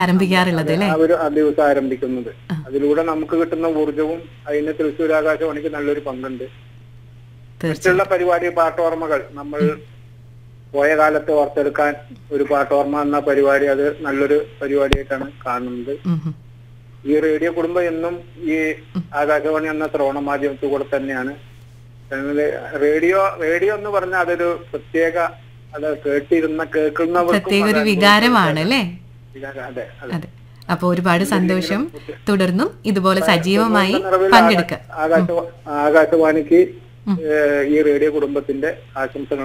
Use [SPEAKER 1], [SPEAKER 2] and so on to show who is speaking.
[SPEAKER 1] ആരംഭിക്കാറുള്ളത് അല്ലേ
[SPEAKER 2] ആ ഒരു ആ ദിവസം ആരംഭിക്കുന്നത് അതിലൂടെ നമുക്ക് കിട്ടുന്ന ഊർജവും അതിന് തൃശ്ശൂർ ആകാശവാണിക്ക് നല്ലൊരു പങ്കുണ്ട്
[SPEAKER 1] തീർച്ചയായും
[SPEAKER 2] മറ്റുള്ള പരിപാടി പാട്ടോർമ്മകൾ നമ്മൾ പോയ കാലത്ത് ഓർത്തെടുക്കാൻ ഒരു പാട്ടോർമ്മ എന്ന പരിപാടി അത് നല്ലൊരു പരിപാടിയായിട്ടാണ് കാണുന്നത്
[SPEAKER 1] ഉം, ഉം.
[SPEAKER 2] ഈ റേഡിയോ കുടുംബം എന്നും ഈ ആകാശവാണി എന്ന ശ്രവണ മാധ്യമത്തിൽ കൂടെ തന്നെയാണ് ഞങ്ങള് റേഡിയോ റേഡിയോ എന്ന് പറഞ്ഞാൽ അതൊരു പ്രത്യേക അത് കേട്ടിരുന്ന കേൾക്കുന്നവർക്കും
[SPEAKER 1] പ്രത്യേക ഒരു
[SPEAKER 2] അത്
[SPEAKER 1] വികാരമാണ് അല്ലേ
[SPEAKER 2] വികാരം, അതെ അതെ
[SPEAKER 1] അതെ അപ്പൊ ഒരുപാട് സന്തോഷം തുടർന്നും ഇതുപോലെ സജീവമായി
[SPEAKER 2] നിറവിൽ
[SPEAKER 1] പങ്കെടുക്കുക
[SPEAKER 2] ആകാശ ആകാശവാണിക്ക് ഏഹ്, ഈ റേഡിയോ കുടുംബത്തിന്റെ ആശംസകൾ